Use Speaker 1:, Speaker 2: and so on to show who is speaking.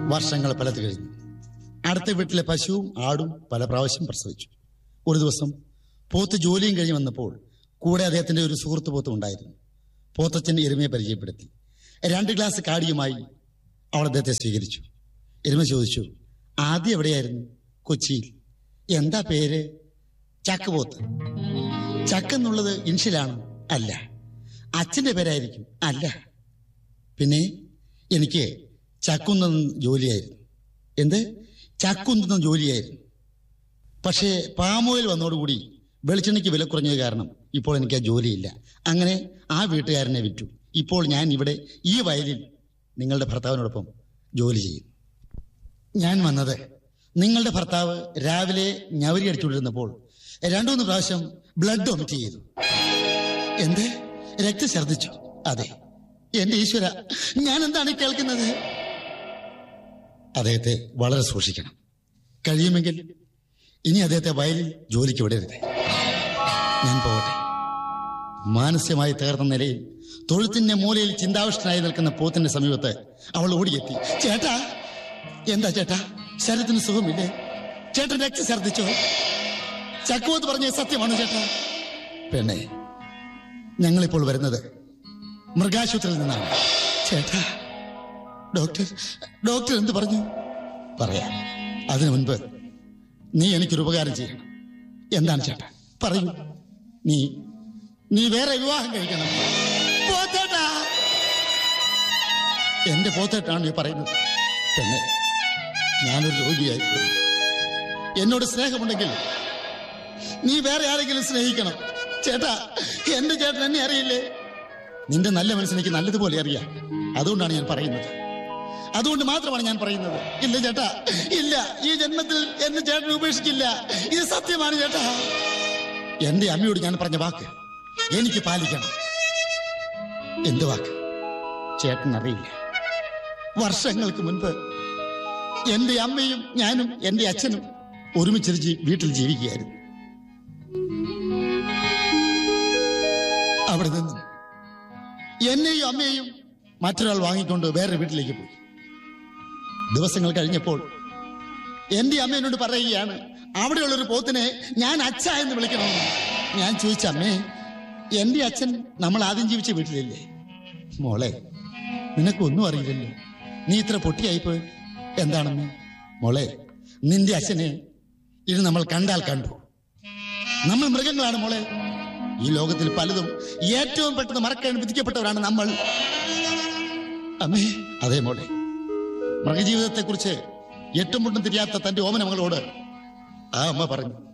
Speaker 1: വർഷങ്ങൾ പലത് കഴിഞ്ഞു അടുത്ത വീട്ടിലെ പശുവും ആടും പല പ്രാവശ്യം പ്രസവിച്ചു ഒരു ദിവസം പോത്ത് ജോലിയും കഴിഞ്ഞ് വന്നപ്പോൾ കൂടെ അദ്ദേഹത്തിന്റെ ഒരു സുഹൃത്ത് പോത്തും ഉണ്ടായിരുന്നു പോത്തച്ഛൻ എരുമയെ പരിചയപ്പെടുത്തി രണ്ട് ഗ്ലാസ് കാടിയുമായി അവൾ അദ്ദേഹത്തെ സ്വീകരിച്ചു എരുമ ചോദിച്ചു ആദ്യം എവിടെയായിരുന്നു കൊച്ചിയിൽ എന്താ പേര് ചക്കുപോത്ത് ചക്കെന്നുള്ളത് ഇൻഷിലാണ് അല്ല അച്ഛന്റെ പേരായിരിക്കും അല്ല പിന്നെ എനിക്ക് ചക്കുന്ന ജോലിയായിരുന്നു എന്ത് ചക്കുന്ന ജോലിയായിരുന്നു പക്ഷേ പാമോയിൽ വന്നതോടുകൂടി വെളിച്ചെണ്ണയ്ക്ക് വില കുറഞ്ഞത് കാരണം ഇപ്പോൾ എനിക്ക് ആ ജോലിയില്ല അങ്ങനെ ആ വീട്ടുകാരനെ വിറ്റു ഇപ്പോൾ ഞാൻ ഇവിടെ ഈ വയലിൽ നിങ്ങളുടെ ഭർത്താവിനോടൊപ്പം ജോലി ചെയ്യും ഞാൻ വന്നത് നിങ്ങളുടെ ഭർത്താവ് രാവിലെ ഞവരി അടിച്ചുകൊണ്ടിരുന്നപ്പോൾ രണ്ടു മൂന്ന് പ്രാവശ്യം ബ്ലഡ് ഒമിറ്റ് ചെയ്തു എന്ത് രക്തം ഛർദ്ദിച്ചു അതെ എന്റെ ഈശ്വര ഞാൻ എന്താണ് ഈ കേൾക്കുന്നത് അദ്ദേഹത്തെ വളരെ സൂക്ഷിക്കണം കഴിയുമെങ്കിൽ ഇനി അദ്ദേഹത്തെ വയലിൽ ജോലിക്ക് വിടരുത് ഞാൻ പോകട്ടെ മാനസികമായി തകർന്ന നിലയിൽ തൊഴുത്തിന്റെ മൂലയിൽ ചിന്താവിഷ്ടനായി നിൽക്കുന്ന പോത്തിന്റെ സമീപത്ത് അവൾ ഓടിയെത്തി ചേട്ടാ എന്താ ചേട്ടാ ശരീരത്തിന് സുഖമില്ലേ ചേട്ടൻ രക്തം ഛർദ്ദിച്ചോ ചക്കുവത്ത് പറഞ്ഞ സത്യമാണ് ചേട്ടാ പെണ്ണെ ഞങ്ങളിപ്പോൾ വരുന്നത് മൃഗാശുപത്രിയിൽ നിന്നാണ് ചേട്ടാ ഡോക്ടർ ഡോക്ടർ എന്ത് പറഞ്ഞു പറയാം അതിനു മുൻപ് നീ എനിക്കൊരു ഉപകാരം ചെയ്യണം എന്താണ് ചേട്ടാ പറയൂ നീ നീ വേറെ വിവാഹം കഴിക്കണം പോത്തേട്ടാ എന്റെ പോത്തേട്ടാണ് നീ പറയുന്നത് പെണ്ണെ ഞാനൊരു രോഗിയായി പോയി. എന്നോട് സ്നേഹമുണ്ടെങ്കിൽ നീ വേറെ ആരെങ്കിലും സ്നേഹിക്കണം ചേട്ടാ എന്റെ ചേട്ടൻ എന്നെ അറിയില്ലേ നിന്റെ നല്ല മനസ്സിനെനിക്ക് നല്ലതുപോലെ അറിയാം അതുകൊണ്ടാണ് ഞാൻ പറയുന്നത് അതുകൊണ്ട് മാത്രമാണ് ഞാൻ പറയുന്നത് ഇല്ല ചേട്ടാ ഇല്ല ഈ ജന്മത്തിൽ എന്നെ ചേട്ടൻ ഉപേക്ഷിക്കില്ല ഇത് സത്യമാണ് ചേട്ടാ എന്റെ അമ്മയോട് ഞാൻ പറഞ്ഞ വാക്ക് എനിക്ക് പാലിക്കണം എന്ത് വാക്ക് ചേട്ടൻ അറിയില്ല വർഷങ്ങൾക്ക് മുൻപ് എന്റെ അമ്മയും ഞാനും എന്റെ അച്ഛനും ഒരുമിച്ച് ജീ- വീട്ടിൽ ജീവിക്കുകയായിരുന്നു അവിടെ നിന്നും എന്നെയും അമ്മയെയും മറ്റൊരാൾ വാങ്ങിക്കൊണ്ട് വേറെ വീട്ടിലേക്ക് പോയി ദിവസങ്ങൾ കഴിഞ്ഞപ്പോൾ എന്റെ അമ്മ എന്നോട് പറയുകയാണ് അവിടെയുള്ളൊരു പോത്തിനെ ഞാൻ അച്ഛ എന്ന് വിളിക്കണമെന്ന് ഞാൻ ചോദിച്ച അമ്മേ എന്റെ അച്ഛൻ നമ്മൾ ആദ്യം ജീവിച്ച വീട്ടിലില്ലേ മോളെ നിനക്കൊന്നും അറിയില്ലല്ലോ നീ ഇത്ര പൊട്ടിയായിപ്പോയി എന്താണമ്മേ മോളെ നിന്റെ അച്ഛനെ ഇത് നമ്മൾ കണ്ടാൽ കണ്ടു നമ്മൾ മൃഗങ്ങളാണ് മോളെ ഈ ലോകത്തിൽ പലതും ഏറ്റവും പെട്ടെന്ന് മറക്കാൻ വിധിക്കപ്പെട്ടവരാണ് നമ്മൾ അമ്മേ അതെ മോളെ മൃഗജീവിതത്തെക്കുറിച്ച് എട്ടും മുട്ടും തിരിയാത്ത തന്റെ ഓമന മകളോട് ആ അമ്മ പറഞ്ഞു